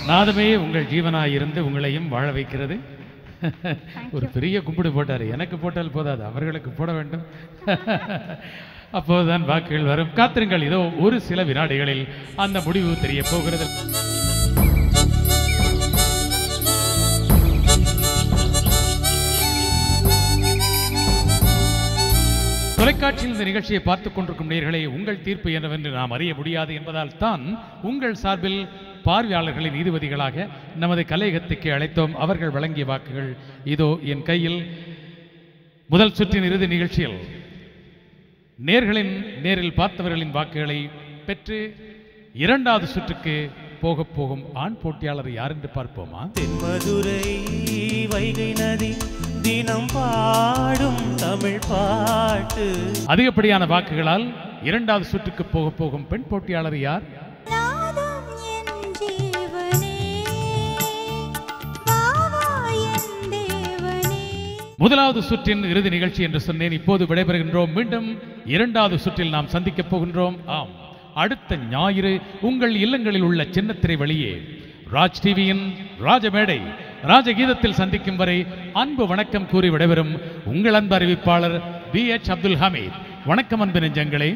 நாதமே உங்கள் ஜீவனாய் இருந்து உங்களையும் வாழ வைக்கிறது ஒரு பெரிய கும்பிடு போட்டார் எனக்கு போட்டால் போதாது அவர்களுக்கு போட வேண்டும் அப்போதுதான் வாக்குகள் வரும் காத்திருங்கள் இதோ ஒரு சில வினாடிகளில் அந்த முடிவு தெரிய போகிறது தொலைக்காட்சியில் இந்த நிகழ்ச்சியை பார்த்துக் கொண்டிருக்கும் நேயர்களே உங்கள் தீர்ப்பு என்னவென்று நாம் அறிய முடியாது என்பதால் தான் உங்கள் சார்பில் பார்வையாளர்களின் நீதிபதிகளாக நமது கலையகத்துக்கு அழைத்தோம் அவர்கள் வழங்கிய வாக்குகள் இதோ என் கையில் முதல் சுற்றின் இறுதி நிகழ்ச்சியில் நேர்களின் நேரில் பார்த்தவர்களின் வாக்குகளை பெற்று இரண்டாவது சுற்றுக்கு போக போகும் ஆண் போட்டியாளர் யார் என்று பார்ப்போமா தென்மதுரை வைகை நதி தினம் பாடும் தமிழ் பாட்டு அதிகப்படியான வாக்குகளால் இரண்டாவது சுற்றுக்கு போக போகும் பெண் போட்டியாளர் யார் நாதம் என் ஜீவனே வாவா என் தேவனே முதலாவது சுற்றின் இறுதி நிகழ்ச்சி என்று சொன்னேன் இப்போது விடைபெறுகின்றோம் மீண்டும் இரண்டாவது சுற்றில் நாம் சந்திக்கப் போகின்றோம் ஆம் அடுத்த ஞாயிறு உங்கள் இல்லங்களில் உள்ள சின்னத்திரை வழியே ராஜ் டிவியின் ராஜமேடை ராஜகீதத்தில் சந்திக்கும் வரை அன்பு வணக்கம் கூறி விடைபெறும் உங்கள் அன்பு அறிவிப்பாளர் பி எச் அப்துல் ஹமீத் வணக்கம் அன்பு நெஞ்சங்களே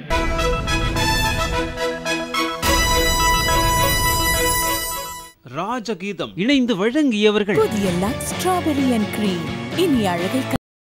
ராஜகீதம் இணைந்து வழங்கியவர்கள் புதிய லக்ஸ் ஸ்ட்ராபெரி அண்ட் கிரீம் இனி அழகை